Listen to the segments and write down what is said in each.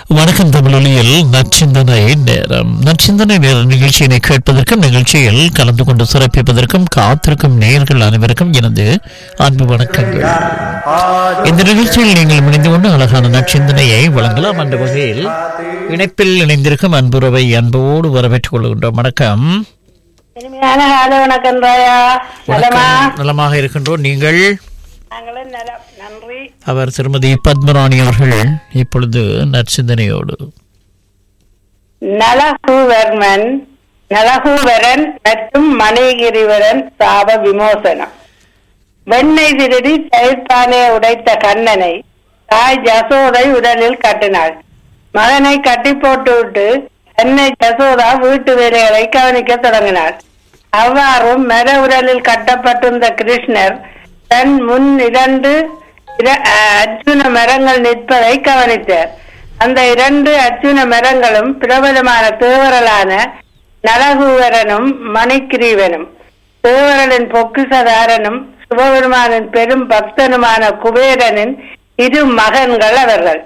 வணக்கம் தமிழொலியில் நற்சிந்தனை நேரம் நற்சிந்தனை நேர நிகழ்ச்சியினை கேட்பதற்கும் நிகழ்ச்சியில் கலந்து கொண்டு சிறப்பிப்பதற்கும் காத்திருக்கும் நேயர்கள் அனைவருக்கும் எனது அன்பு வணக்கங்கள் இந்த நிகழ்ச்சியில் நீங்கள் இணைந்து கொண்டு அழகான நற்சிந்தனையை வழங்கலாம் அந்த வகையில் இணைப்பில் இணைந்திருக்கும் அன்புறவை அன்போடு வரவேற்றுக் கொள்கின்றோம் வணக்கம் இனிமையான காலை வணக்கம் ராயா நலமா வணக்கம் நலமாக இருக்கின்றோம் நீங்கள் நாங்களும் நலம் நன்றி அவர் திருமதி பத்மராணி அவர்கள் இப்பொழுது நற்சிந்தனையோடு நலகுவர்மன் நலகுவரன் மற்றும் மணிகிரிவரன் சாப விமோசனம் வெண்ணெய் திருடி தயிர்பானை உடைத்த கண்ணனை தாய் ஜசோதை உடலில் கட்டினாள் மகனை கட்டி போட்டுவிட்டு அன்னை ஜசோதா வீட்டு வேலைகளை கவனிக்க தொடங்கினாள் அவ்வாறு மர உடலில் கட்டப்பட்டிருந்த கிருஷ்ணர் தன் முன் இரண்டு இர- அஹ் அர்ஜுன மரங்கள் நிற்பதை கவனித்தார் அந்த இரண்டு அர்ஜுன மரங்களும் பிரபலமான தேவரலான நலகுவரனும் மணிக்கிரீவனும் தேவரலின் பொக்கிசதாரனும் சிவபெருமானின் பெரும் பக்தனுமான குபேரனின் இரு மகன்கள் அவர்கள்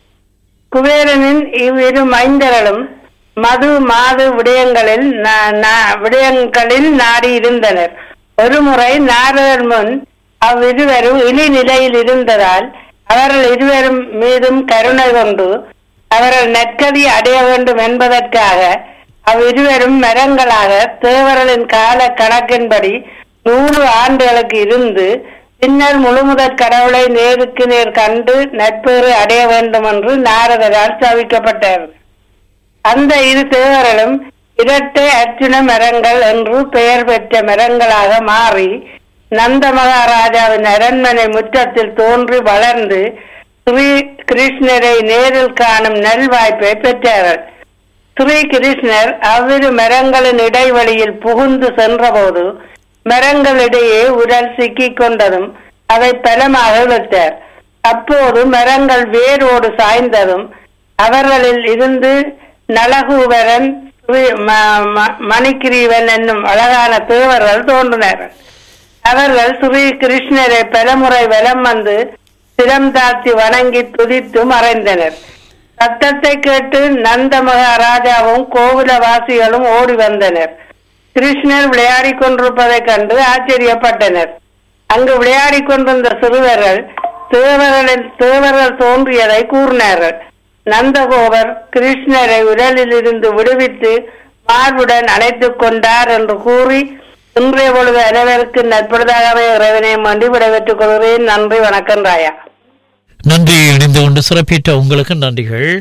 குபேரனின் இவ்விரு மைந்தர்களும் மது மாது விடயங்களில் நா- நா- விடயங்களில் நாடி இருந்தனர் ஒருமுறை நாரதர் முன் அவ்விருவரும் இழி நிலையில் இருந்ததால் அவர்கள் இருவரும் மீதும் கருணை கொண்டு அவர்கள் நற்கதி அடைய வேண்டும் என்பதற்காக அவ்விருவரும் மரங்களாக தேவர்களின் கால கணக்கின்படி நூறு ஆண்டுகளுக்கு இருந்து பின்னர் முழுமுதற் கடவுளை நேருக்கு நேர் கண்டு நட்பேறு அடைய வேண்டும் என்று நாரதரால் தவிக்கப்பட்டார்கள் அந்த இரு தேவர்களும் இரட்டை அர்ஜுன மரங்கள் என்று பெயர் பெற்ற மரங்களாக மாறி நந்த மகாராஜாவின் அரண்மனை முற்றத்தில் தோன்றி வளர்ந்து ஸ்ரீ கிருஷ்ணரை நேரில் காணும் நல்வாய்ப்பை பெற்றார்கள் ஸ்ரீ கிருஷ்ணர் அவ்விரு மரங்களின் இடைவெளியில் புகுந்து சென்றபோது மரங்களிடையே உடல் சிக்கிக் கொண்டதும் அவை பலமாக இழுத்தார் அப்போது மரங்கள் வேரோடு சாய்ந்ததும் அவர்களில் இருந்து நலகூவரன் ஸ்ரீ- ம- ம- மணிக்கிரீவன் என்னும் அழகான தேவர்கள் தோன்றினார்கள் அவர்கள் ஸ்ரீ கிருஷ்ணரை பலமுறை வலம் வந்து சிரம் தாழ்த்தி வணங்கி துதித்து மறைந்தனர் சத்தத்தை கேட்டு நந்த மகாராஜாவும் கோகுலவாசிகளும் ஓடி வந்தனர் கிருஷ்ணர் விளையாடிக் கொண்டிருப்பதைக் கண்டு ஆச்சரியப்பட்டனர் அங்கு விளையாடிக் கொண்டிருந்த சிறுவர்கள் தேவர்களின் தேவர்கள் தோன்றியதை கூறினார்கள் நந்தகோபர் கிருஷ்ணரை உடலில் இருந்து விடுவித்து மார்புடன் அணைத்துக் கொண்டார் என்று கூறி இன்றைய பொழுது அனைவருக்கு நட்புறதாகவே இறைவனை மண்டி விடைபெற்றுக் கொள்கிறேன் நன்றி வணக்கம் ராயா நன்றி இணைந்து கொண்டு சிறப்பித்த உங்களுக்கு நன்றிகள்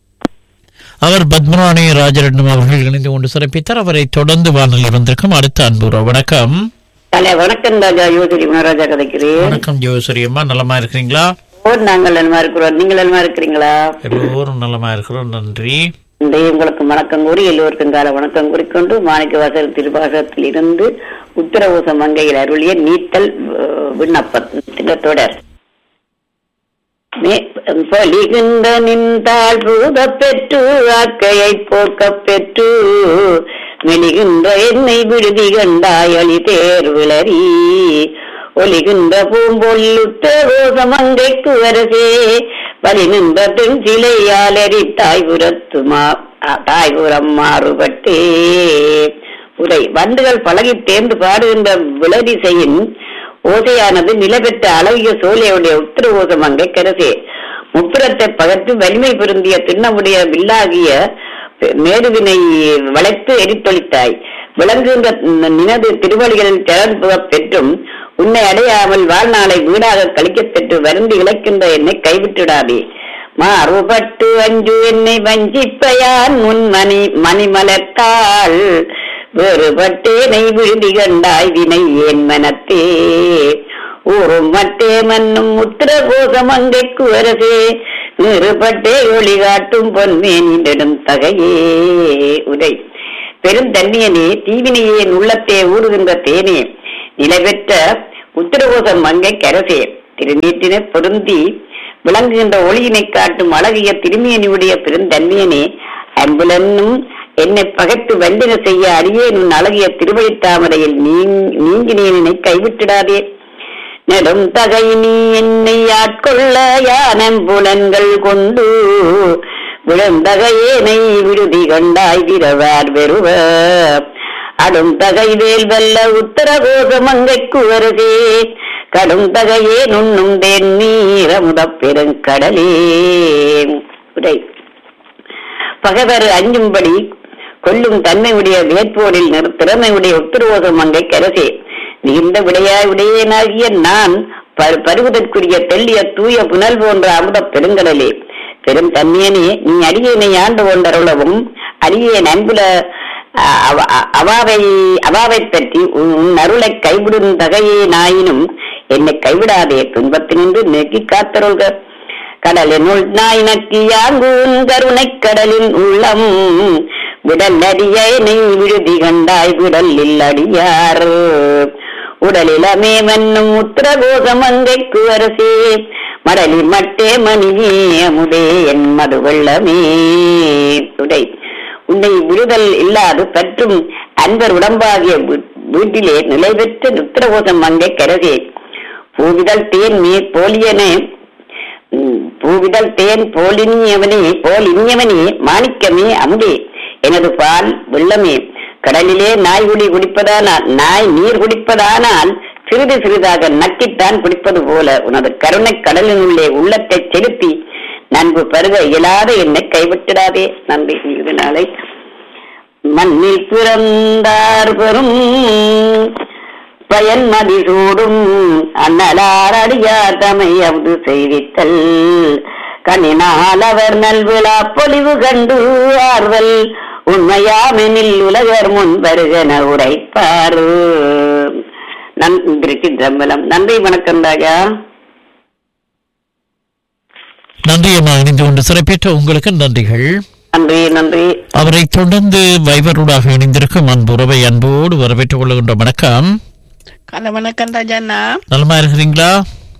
அவர் பத்மராணி ராஜரட்னம் அவர்கள் இணைந்து கொண்டு சிறப்பித்தார் அவரை தொடர்ந்து வானொலி வந்திருக்கும் அடுத்த அன்புறவு வணக்கம் ஹலோ வணக்கம் ராஜா யோசரி மகாராஜா கதைக்கிறேன் வணக்கம் ஜோசரி அம்மா நலமா இருக்கிறீங்களா ஓ நாங்கள் நலமா இருக்கிறோம் நீங்கள் நலமா இருக்கிறீங்களா எல்லோரும் நலமா இருக்கிறோம் நன்றி இன்றைய உங்களுக்கு வணக்கம் கூறி எல்லோருக்கும் கால வணக்கம் கூறிக்கொண்டு மாணிக்க வாசல் திருவாசகத்தில் இருந்து உத்தரவோச மங்கையில் அருளிய நீத்தல் அஹ், விண்ணப்பத்தின் தொடர் மே- பலிகின்ற நின்றால் பூத பெற்று ஆக்கையை போக்க பெற்று மெலிகின்ற என்னை விடுதி கண்டாய் அழி தேர் விளரி ஒலிகின்ற பூம்பொல்லுத்த ரோசமங்கைக்கு வரசே பலி நின்ற பெண் சிலையால் எரித்தாய்புரத்து மா அ- தாய்புரம் மாறுபட்டே உரை வண்டுகள் பழகி தேர்ந்து பாடுகின்ற விளரிசையின் ஓசையானது நிலபெற்ற அழகிய சோலையுடைய உத்தர ஓசம் அங்கே கரசே முப்புறத்தை பகர்த்து வலிமை பொருந்திய திண்ணமுடைய வில்லாகிய பெ- மேருவினை வளைத்து எரித்தொழித்தாய் விளங்குகின்ற ந- நினது திருவழிகளில் திறன் புகப் பெற்றும் உன்னை அடையாமல் வாழ்நாளை வீடாக கழிக்கப் பெற்று வருந்தி இழைக்கின்ற என்னை கைவிட்டுடாதே மாறுபட்டு அஞ்சு என்னை வஞ்சிப்பயான் முன் மணி மணிமலர்த்தாள் வேறுபட்டேனை விழுதி கண்டாய் வினை ஏன் மனத்தே ஊரும் மட்டே மன்னும் உத்திர கோசமங்கைக்கு வரசே நிறுபட்டே ஒளி காட்டும் பொன்மேனி நெடும் தகையே உரை பெரும் தன்னியனே தீவினையே உள்ளத்தே ஊறுகின்ற தேனே நிலைபெற்ற உத்திரகோசம் மங்கை கரசே திருநீற்றினை பொருந்தி விளங்குகின்ற ஒளியினை காட்டும் அழகிய திருமியனியுடைய பெருந்தன்மையனே அன்புலன்னும் என்னை பகைத்து வண்டின செய்ய அடியேன் உன் அழகிய திருவழித்தாமரையில் நீங்கினேனை கைவிட்டிடாதே நெடும் தகை நீ என்னை ஆட்கொள்ள யானம் புலன்கள் கொண்டு விழுந்தகையே நெய் விடுதி கண்டாய் விரவார் வெறுவ அடும் தகை வேல் வெல்ல உத்தரகோச மங்கைக்கு வருகே கடும் தகையே நுண்ணும் தேன் நீரமுதப் பெருங்கடலே உரை பகைவர் அஞ்சும்படி கொல்லும் தன்மையுடைய வேட்போரில் நிறு திறமையுடைய உத்தரவோக மங்கை கரசே மிகுந்த விடையாய் உடையனாகிய நான் பரு- பருவதற்குரிய தெல்லிய தூய புனல் போன்ற அமுத பெருங்கடலே பெரும் தன்மையனே நீ அடியேனை ஆண்டு கொண்டருளவும் அடியேன் அன்புல அ- அவ- அ- அவாவை அவாவை பற்றி உன் உன் அருளை கைவிடும் தகையே நாயினும் என்னை கைவிடாதே துன்பத்தினின்று நெக்கி காத்தருள்க கடலினுள் நாய் நக்கி யாங்கூன் கருணைக் கடலின் உள்ளம் விடல் அடியனை விடுதி கண்டாய் விடலில் அடியார் உடலிலமே மன்னும் உத்தரகோச மங்கைக்கு அரசே மடலி மட்டே மணியே அமுதே என் மது வெள்ளமே உடை உன்னை விடுதல் இல்லாது பற்றும் அன்பர் உடம்பாகிய வீ- வீட்டிலே நிலை பெற்ற உத்தரகோசம் மங்கை கரசே பூவிதழ் தேன் நீர் போலியனே உம், பூவிதழ் தேன் போலினியவனே போல் இனியவனே மாணிக்கமே அமுதே எனது பால் வெள்ளமே கடலிலே நாய் குடி குடிப்பதானால் நாய் நீர் குடிப்பதானால் சிறிது சிறிதாக நக்கித்தான் குடிப்பது போல உனது கருணை கடலினுள்ளே உள்ளத்தை செலுத்தி நன்கு பருக இயலாத என்னை கைவிட்டிடாதே நன்றி இது நாளை மண்ணில் பிறந்தார் பெரும் பயன் மதிசூடும் அண்ணலார் அடியார் தமை அவது செய்வித்தல் கண்ணினால் அவர் நல்விழா பொலிவு கண்டு ஆர்வல் உண்மையாமெனில் உலகர் முன் வருகன உரைப்பார் நன்றி சிற்றம்பலம் நன்றி வணக்கம் ராஜா நன்றி அம்மா இணைந்து கொண்டு சிறப்பித்த உங்களுக்கு நன்றிகள் நன்றி நன்றி அவரை தொடர்ந்து வைபரூடாக இணைந்திருக்கும் அன்புறவை அன்போடு வரவேற்றுக் கொள்கின்ற வணக்கம் காலை வணக்கம் ராஜாண்ணா நலமா இருக்கிறீங்களா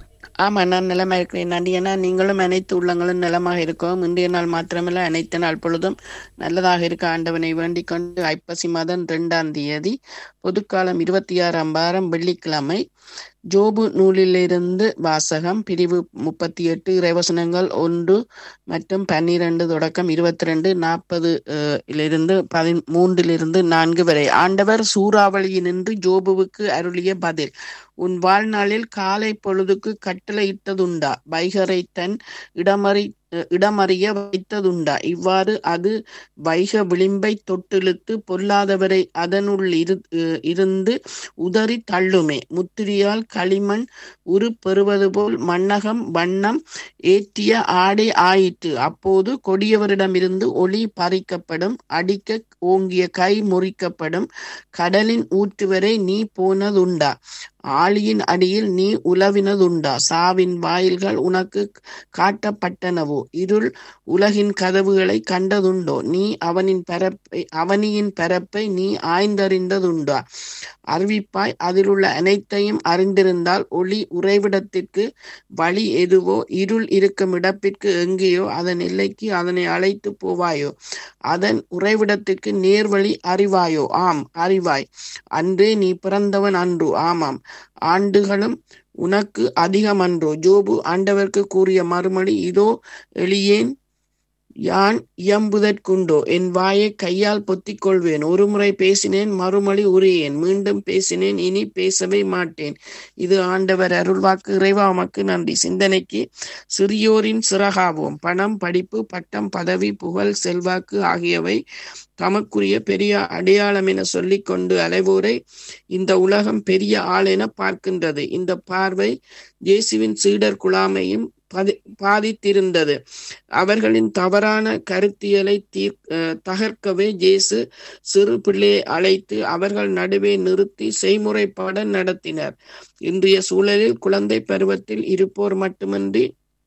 ஆமா நான் நிலமா இருக்கிறேன் நன்றி அண்ணா நீங்களும் அனைத்து உள்ளங்களும் நலமாக இருக்கோம் இன்றைய நாள் மாத்திரமல்ல அனைத்து நாள் பொழுதும் நல்லதாக இருக்க ஆண்டவனை வேண்டிக் கொண்டு ஐப்பசி மாதம் இரண்டாம் தேதி பொதுக்காலம் இருபத்தி ஆறாம் வாரம் வெள்ளிக்கிழமை ஜோபு நூலிலிருந்து வாசகம் பிரிவு முப்பத்தி எட்டு இறைவசனங்கள் ஒன்று மற்றும் பன்னிரண்டு தொடக்கம் இருபத்தி ரெண்டு நாற்பது இலிருந்து பதி மூன்றிலிருந்து நான்கு வரை ஆண்டவர் சூறாவளியினின்று ஜோபுவுக்கு அருளிய பதில் உன் வாழ்நாளில் காலை பொழுதுக்கு கட்டளையிட்டதுண்டா வைகரை தன் இடமறி இடமறிய வைத்ததுண்டா இவ்வாறு அது வைக விளிம்பை தொட்டிழுத்து பொல்லாதவரை அதனுள் இரு அஹ் இருந்து உதறி தள்ளுமே முத்திரியால் களிமண் உரு பெறுவது போல் மண்ணகம் வண்ணம் ஏற்றிய ஆடை ஆயிற்று அப்போது கொடியவரிடமிருந்து ஒளி பறிக்கப்படும் அடிக்க ஓங்கிய கை முறிக்கப்படும் கடலின் ஊற்றுவரை நீ போனதுண்டா ஆழியின் அடியில் நீ உலவினதுண்டா சாவின் வாயில்கள் உனக்கு காட்டப்பட்டனவோ இருள் உலகின் கதவுகளை கண்டதுண்டோ நீ அவனின் பரப்பை அவனியின் பரப்பை நீ ஆய்ந்தறிந்ததுண்டா அறிவிப்பாய் அதிலுள்ள அனைத்தையும் அறிந்திருந்தால் ஒளி உறைவிடத்திற்கு வழி எதுவோ இருள் இருக்கும் இடத்திற்கு எங்கேயோ அதன் எல்லைக்கு அதனை அழைத்து போவாயோ அதன் உறைவிடத்திற்கு நேர்வழி அறிவாயோ ஆம் அறிவாய் அன்றே நீ பிறந்தவன் அன்று ஆமாம் ஆண்டுகளும் உனக்கு அதிகம் அன்றோ ஜோபு ஆண்டவர்க்கு கூறிய மறுமொழி இதோ எளியேன் யான் இயம்புதற்குண்டோ என் வாயை கையால் பொத்திக் கொள்வேன் ஒருமுறை பேசினேன் மறுமொழி உரியேன் மீண்டும் பேசினேன் இனி பேசவே மாட்டேன் இது ஆண்டவர் அருள்வாக்கு இறைவா உமக்கு நன்றி சிந்தனைக்கு சிறியோரின் சிறகாவோம் பணம் படிப்பு பட்டம் பதவி புகழ் செல்வாக்கு ஆகியவை தமக்குரிய பெரிய அடையாளம் என சொல்லிக் கொண்டு அலைவோரை இந்த உலகம் பெரிய ஆள் என பார்க்கின்றது இந்த பார்வை இயேசுவின் சீடர் குழாமையும் பதி பாதித்திருந்தது அவர்களின் தவறான கருத்தியலை தீர் அஹ் தகர்க்கவே இயேசு சிறு பிள்ளையை அழைத்து அவர்கள் நடுவே நிறுத்தி செய்முறைப்பாட நடத்தினர் இன்றைய சூழலில் குழந்தை பருவத்தில் இருப்போர் மட்டுமின்றி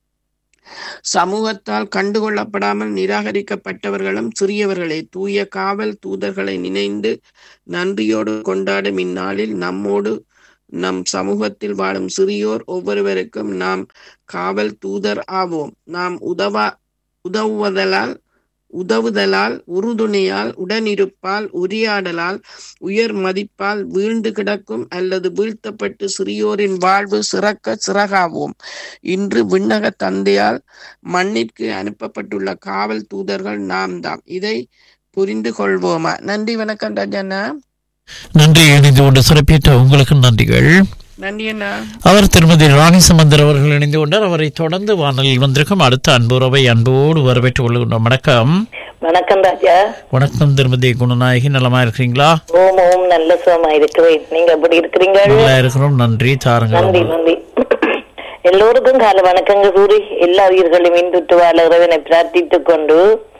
சமூகத்தால் கண்டுகொள்ளப்படாமல் நிராகரிக்கப்பட்டவர்களும் சிறியவர்களே தூய காவல் தூதர்களை நினைந்து நன்றியோடு கொண்டாடும் இந்நாளில் நம்மோடு நம் சமூகத்தில் வாழும் சிறியோர் ஒவ்வொருவருக்கும் நாம் காவல் தூதர் ஆவோம் நாம் உதவா உதவுவதலால் உதவுதலால் உறுதுணையால் உடனிருப்பால் உரையாடலால் உயர் மதிப்பால் வீழ்ந்து கிடக்கும் அல்லது வீழ்த்தப்பட்டு சிறியோரின் வாழ்வு சிறக்க சிறகாவோம் இன்று விண்ணக தந்தையால் மண்ணிற்கு அனுப்பப்பட்டுள்ள காவல் தூதர்கள் நாம் தாம் இதை புரிந்து கொள்வோமா நன்றி வணக்கம் ராஜண்ணா நன்றி இணைந்து கொண்டு சிறப்பித்த உங்களுக்கு நன்றிகள் நன்றி அண்ணா அவர் திருமதி ராணி சம்பந்தர் அவர்கள் இணைந்து கொண்டார் அவரை தொடர்ந்து வானலில் வந்திருக்கும் அடுத்த அன்புறவை அன்போடு வரவேற்றுக் கொள்கின்றோம் வணக்கம் வணக்கம் ராஜா வணக்கம் திருமதி குணநாயகி நலமா இருக்கிறீங்களா ஓம் ஓம் நல்ல சுகமா இருக்கிறேன் நீங்க எப்படி இருக்கிறீங்க நல்லா இருக்கிறோம் நன்றி தாருங்கள் நன்றி நன்றி எல்லோருக்கும் கால வணக்கங்க கூறி எல்லா உயிர்களும் இந்துட்டு வாழ இறைவனை பிரார்த்தித்துக் கொண்டு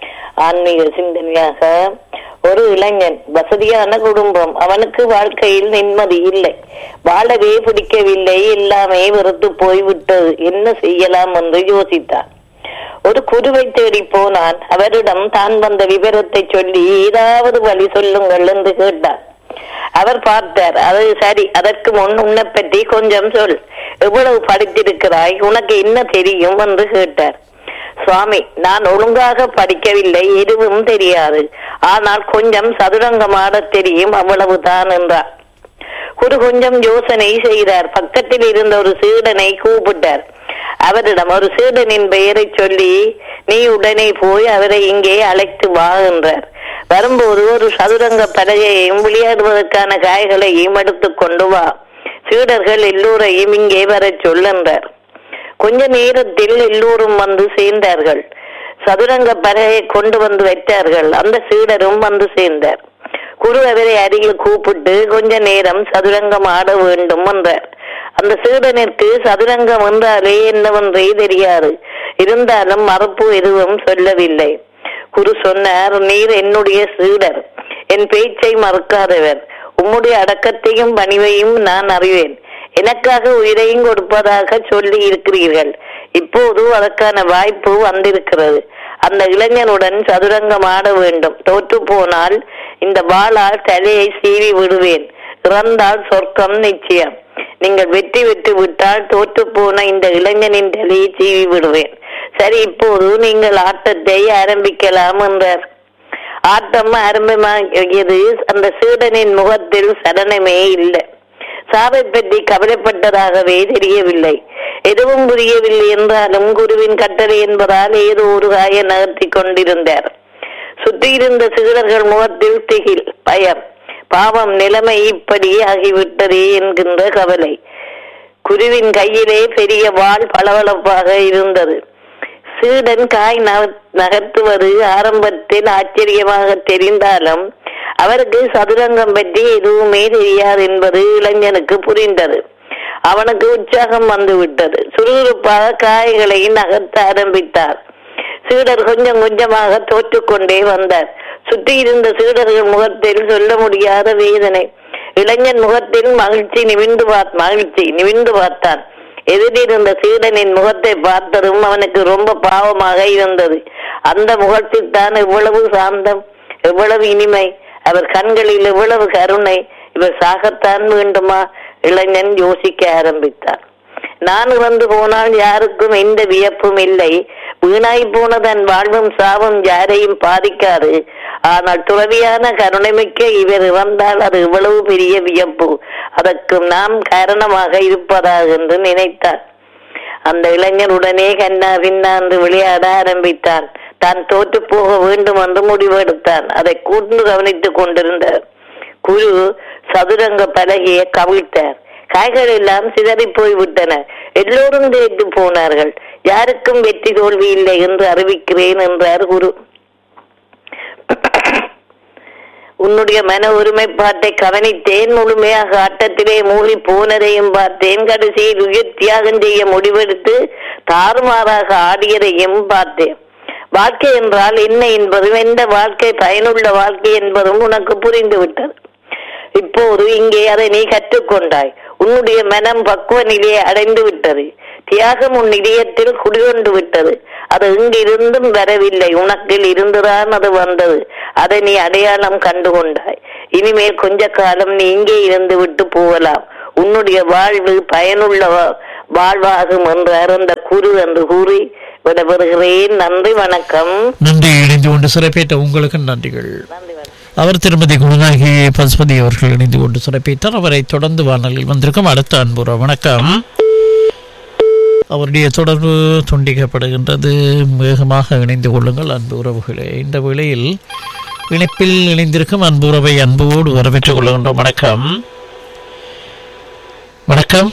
ஆன்மீக சிந்தனையாக ஒரு இளைஞன் வசதியான குடும்பம் அவனுக்கு வாழ்க்கையில் நிம்மதி இல்லை வாழவே பிடிக்கவில்லை எல்லாமே வெறுத்து போய்விட்டது என்ன செய்யலாம் என்று யோசித்தான் ஒரு குருவை தேடி போனான் அவரிடம் தான் வந்த விவரத்தை சொல்லி ஏதாவது வழி சொல்லுங்கள் என்று கேட்டார் அவர் பார்த்தார் அது சரி அதற்கு முன் உன்னை பற்றி கொஞ்சம் சொல் எவ்வளவு படித்திருக்கிறாய் உனக்கு என்ன தெரியும் என்று கேட்டார் சுவாமி நான் ஒழுங்காக படிக்கவில்லை எதுவும் தெரியாது ஆனால் கொஞ்சம் சதுரங்கமாட தெரியும் அவ்வளவுதான் என்றார் குரு கொஞ்சம் யோசனை செய்தார் பக்கத்தில் இருந்த ஒரு சீடனை கூப்பிட்டார் அவரிடம் ஒரு சீடனின் பெயரை சொல்லி நீ உடனே போய் அவரை இங்கே அழைத்து வா என்றார் வரும்போது ஒரு சதுரங்க பலகையையும் விளையாடுவதற்கான காய்களையும் எடுத்துக் கொண்டு வா சீடர்கள் எல்லோரையும் இங்கே வரச் சொல்லென்றார் கொஞ்ச நேரத்தில் எல்லோரும் வந்து சேர்ந்தார்கள் சதுரங்க பலகையை கொண்டு வந்து வைத்தார்கள் அந்த சீடரும் வந்து சேர்ந்தார் குரு அவரை அருகில் கூப்பிட்டு கொஞ்ச நேரம் சதுரங்கம் ஆட வேண்டும் என்றார் அந்த சீடனிற்கு சதுரங்கம் என்றாலே என்னவென்றே தெரியாது இருந்தாலும் மறுப்பு எதுவும் சொல்லவில்லை குரு சொன்னார் நீர் என்னுடைய சீடர் என் பேச்சை மறுக்காதவர் உம்முடைய அடக்கத்தையும் பணிவையும் நான் அறிவேன் எனக்காக உயிரையும் கொடுப்பதாக சொல்லி இருக்கிறீர்கள் இப்போது அதற்கான வாய்ப்பு வந்திருக்கிறது அந்த இளைஞனுடன் சதுரங்கம் ஆட வேண்டும் தோற்று போனால் இந்த வாளால் தலையை சீவி விடுவேன் இறந்தால் சொர்க்கம் நிச்சயம் நீங்கள் வெற்றி பெற்று விட்டால் தோற்று போன இந்த இளைஞனின் தலையை சீவி விடுவேன் சரி இப்போது நீங்கள் ஆட்டத்தை ஆரம்பிக்கலாம் என்றார் ஆட்டம் ஆரம்பமாகியது அந்த சீடனின் முகத்தில் சலனமே இல்லை சாவை பற்றி கவலைப்பட்டதாகவே தெரியவில்லை எதுவும் புரியவில்லை என்றாலும் குருவின் கட்டளை என்பதால் ஏதோ ஒரு காய நகர்த்தி கொண்டிருந்தார் சுற்றியிருந்த சீடர்கள் முகத்தில் திகில் பயம் பாவம் நிலைமை இப்படி ஆகிவிட்டதே என்கின்ற கவலை குருவின் கையிலே பெரிய வாள் பளபளப்பாக இருந்தது சீடன் காய் நக- நகர்த்துவது ஆரம்பத்தில் ஆச்சரியமாக தெரிந்தாலும் அவருக்கு சதுரங்கம் பற்றி எதுவுமே தெரியாது என்பது இளைஞனுக்கு புரிந்தது அவனுக்கு உற்சாகம் வந்து விட்டது சுறுசுறுப்பாக காய்களை நகர்த்த ஆரம்பித்தார் சீடர் கொஞ்சம் கொஞ்சமாக தோற்றுக்கொண்டே வந்தார் சுற்றி இருந்த சீடர்கள் முகத்தில் சொல்ல முடியாத வேதனை இளைஞன் முகத்தில் மகிழ்ச்சி நிமிந்து பார்த் மகிழ்ச்சி நிமிந்து பார்த்தான் எதிரிருந்த சீடனின் முகத்தை பார்த்ததும் அவனுக்கு ரொம்ப பாவமாக இருந்தது அந்த முகத்தில் தான் எவ்வளவு சாந்தம் எவ்வளவு இனிமை அவர் கண்களில் எவ்வளவு கருணை இவர் சாகத்தான் வேண்டுமா இளைஞன் யோசிக்க ஆரம்பித்தார் நான் இறந்து போனால் யாருக்கும் எந்த வியப்பும் இல்லை வீணாய் போன தன் வாழ்வும் சாவும் யாரையும் பாதிக்காது ஆனால் துறவியான கருணைமிக்க இவர் இறந்தால் அது இவ்வளவு பெரிய வியப்பு அதற்கு நாம் காரணமாக இருப்பதாக என்று நினைத்தார் அந்த இளைஞர் உடனே கண்ணா பின்னா என்று விளையாட ஆரம்பித்தான் தான் தோற்று போக வேண்டும் என்று முடிவெடுத்தான் அதை கூர்ந்து கவனித்துக் கொண்டிருந்தார் குரு சதுரங்க பலகையை கவிழ்த்தார் காய்கள் எல்லாம் சிதறி போய்விட்டன எல்லோரும் தேய்த்து போனார்கள் யாருக்கும் வெற்றி தோல்வி இல்லை என்று அறிவிக்கிறேன் என்றார் குரு உன்னுடைய மன ஒருமைப்பாட்டை கவனித்தேன் முழுமையாக ஆட்டத்திலே மூழ்கி போனதையும் பார்த்தேன் கடைசியில் உயிர் தியாகம் செய்ய முடிவெடுத்து தாறுமாறாக ஆடியதையும் பார்த்தேன் வாழ்க்கை என்றால் என்ன என்பதும் எந்த வாழ்க்கை பயனுள்ள வாழ்க்கை என்பதும் உனக்கு புரிந்துவிட்டது இப்போது இங்கே அதை நீ கற்றுக்கொண்டாய் உன்னுடைய மனம் பக்குவ நிலையை அடைந்து விட்டது தியாகம் உன் இதயத்தில் குடிகொண்டு விட்டது அது இங்கிருந்தும் வரவில்லை உனக்கில் இருந்துதான் அது வந்தது அதை நீ அடையாளம் கண்டு கொண்டாய் இனிமேல் கொஞ்ச காலம் நீ இங்கே இருந்து விட்டு போகலாம் உன்னுடைய வாழ்வு பயனுள்ள வா- வாழ்வாகும் என்றார் அந்த குரு என்று கூறி விடைபெறுகிறேன் நன்றி வணக்கம் நன்றி இணைந்து கொண்டு சிறப்பேற்ற உங்களுக்கு நன்றிகள் நன்றி வணக்கம் அவர் திருமதி குணநாயகி பசுபதி அவர்கள் இணைந்து கொண்டு சிறப்பித்தார் அவரை தொடர்ந்து வானலில் வந்திருக்கும் அடுத்த அன்புற வணக்கம் அவருடைய தொடர்பு துண்டிக்கப்படுகின்றது வேகமாக இணைந்து கொள்ளுங்கள் அன்பு உறவுகளே இந்த வேளையில் இணைப்பில் இணைந்திருக்கும் அன்பு உறவை அன்போடு வரவேற்றுக் கொள்கின்றோம் வணக்கம் வணக்கம்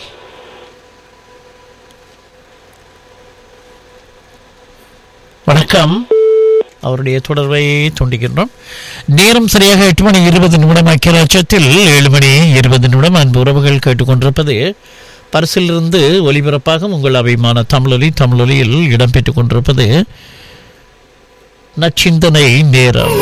வணக்கம் அவருடைய தொடர்பை துண்டிக்கின்றோம் நேரம் சரியாக எட்டு மணி இருபது நிமிடம் ஐக்கியராட்சத்தில் ஏழு மணி இருபது நிமிடம் அன்பு உறவுகள் கேட்டுக்கொண்டிருப்பது பரிசிலிருந்து ஒலிபரப்பாக உங்கள் அபிமான தமிழொலி தமிழொலியில் இடம்பெற்றுக் கொண்டிருப்பது நச்சிந்தனை நேரம்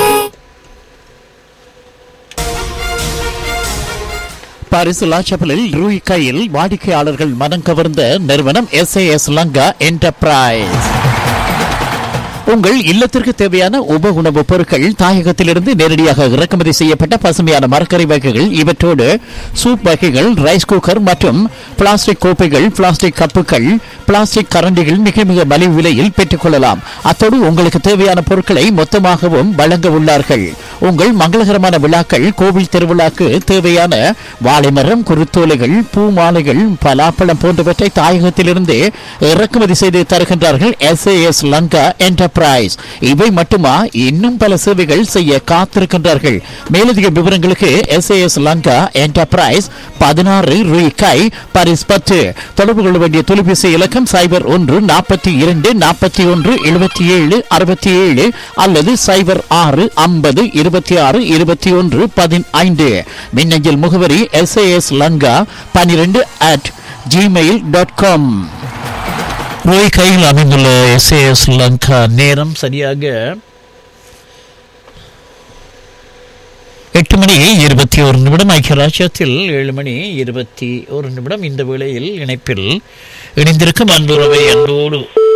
பாரிசு லாச்சபலில் ரூய் கையில் வாடிக்கையாளர்கள் மனம் கவர்ந்த நிறுவனம் எஸ்ஏஎஸ் லங்கா என்டர்பிரைஸ் உங்கள் இல்லத்திற்கு தேவையான உப உணவுப் பொருட்கள் தாயகத்திலிருந்து நேரடியாக இறக்குமதி செய்யப்பட்ட பசுமையான மரக்கறி வகைகள் இவற்றோடு சூப் வகைகள் ரைஸ் குக்கர் மற்றும் பிளாஸ்டிக் கோப்பைகள் பிளாஸ்டிக் கப்புகள் பிளாஸ்டிக் கரண்டிகள் மிக மிக மலிவு விலையில் பெற்றுக்கொள்ளலாம் அத்தோடு உங்களுக்கு தேவையான பொருட்களை மொத்தமாகவும் வழங்க உள்ளார்கள் உங்கள் மங்களகரமான விழாக்கள் கோவில் திருவிழாக்கு தேவையான வாழைமரம் குருத்தோலைகள் பூ மாலைகள் பலாப்பழம் போன்றவற்றை தாயகத்திலிருந்து இறக்குமதி செய்து தருகின்றார்கள் எஸ்ஏஎஸ் லங்கா என்டர்பிரைஸ் இவை மட்டுமா இன்னும் பல சேவைகள் செய்ய காத்திருக்கின்றார்கள் மேலதிக விவரங்களுக்கு எஸ்ஏஎஸ் லங்கா என்டர்பிரைஸ் பதினாறு ரூபாய் பாரிஸ் பத்து தொடர்பு கொள்ள வேண்டிய தொலைபேசி இலக்கம் சைபர் ஒன்று நாற்பத்தி இரண்டு நாற்பத்தி ஒன்று எழுபத்தி ஏழு அறுபத்தி ஏழு அல்லது சைபர் ஆறு ஐம்பது இருபத்தி ஆறு இருபத்தி ஒன்று பதினைந்து மின்னஞ்சல் முகவரி எஸ்ஏஎஸ் லங்கா பன்னிரெண்டு அட் ஜிமெயில் டாட் காம் ரோய் கையில் அமைந்துள்ள எஸ்ஏஎஸ் லங்கா நேரம் சரியாக எட்டு மணி இருபத்தி ஒரு நிமிடம் ஐக்கிய ராஜ்யத்தில் ஏழு மணி இருபத்தி ஒரு நிமிடம் இந்த வேளையில் இணைப்பில் இணைந்திருக்கும் அன்புறவை அன்போடு